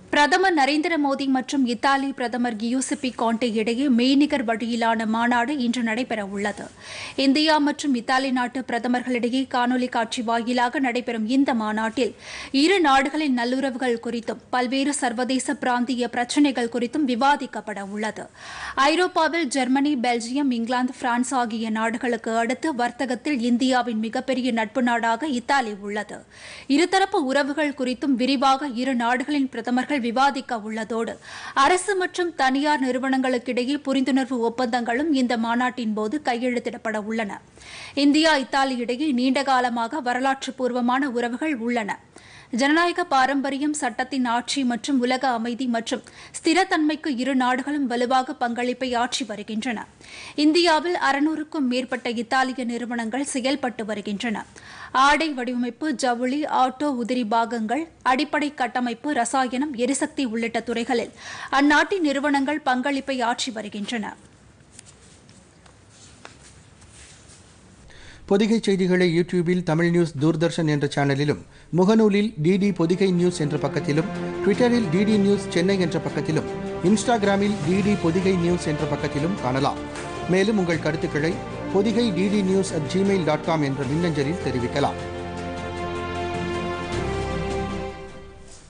பிரதமர் நரேந்திர மோடி மற்றும் இத்தாலி பிரதமர் கியூசிப்பி காண்டே இடையே மெய்நிகர் வழியிலான மாநாடு இன்று நடைபெற உள்ளது இந்தியா மற்றும் இத்தாலி நாட்டு பிரதமர்களிடையே காணொலி காட்சி வாயிலாக நடைபெறும் இந்த மாநாட்டில் இரு நாடுகளின் நல்லுறவுகள் குறித்தும் பல்வேறு சர்வதேச பிராந்திய பிரச்சினைகள் குறித்தும் விவாதிக்கப்பட உள்ளது ஐரோப்பாவில் ஜெர்மனி பெல்ஜியம் இங்கிலாந்து பிரான்ஸ் ஆகிய நாடுகளுக்கு அடுத்து வர்த்தகத்தில் இந்தியாவின் மிகப்பெரிய நட்பு நாடாக இத்தாலி உள்ளது இருதரப்பு உறவுகள் குறித்தும் விரிவாக இரு நாடுகளின் பிரதமர்கள் விவாதிக்க உள்ளதோடு அரசு மற்றும் தனியார் நிறுவனங்களுக்கிடையே புரிந்துணர்வு ஒப்பந்தங்களும் இந்த மாநாட்டின் போது கையெழுத்திடப்பட உள்ளன இந்தியா இத்தாலி இடையே நீண்டகாலமாக வரலாற்று பூர்வமான உறவுகள் உள்ளன ஜனநாயக பாரம்பரியம் சட்டத்தின் ஆட்சி மற்றும் உலக அமைதி மற்றும் ஸ்திரத்தன்மைக்கு இரு நாடுகளும் வலுவாக பங்களிப்பை ஆற்றி வருகின்றன இந்தியாவில் அறுநூறுக்கும் மேற்பட்ட இத்தாலிய நிறுவனங்கள் செயல்பட்டு வருகின்றன ஆடை வடிவமைப்பு ஜவுளி ஆட்டோ உதிரி பாகங்கள் அடிப்படை கட்டமைப்பு ரசாயனம் எரிசக்தி உள்ளிட்ட துறைகளில் அந்நாட்டின் நிறுவனங்கள் பங்களிப்பை ஆற்றி வருகின்றன பொதிகை செய்திகளை யூடியூபில் தமிழ் நியூஸ் தூர்தர்ஷன் என்ற சேனலிலும் முகநூலில் டிடி பொதிகை நியூஸ் என்ற பக்கத்திலும் ட்விட்டரில் டிடி நியூஸ் சென்னை என்ற பக்கத்திலும் இன்ஸ்டாகிராமில் டிடி பொதிகை நியூஸ் என்ற பக்கத்திலும் காணலாம் மேலும் உங்கள் கருத்துக்களை Pothigai DD news at gmail dot com என்ற மின்னஞ்சலில் தெரிவிக்கலாம்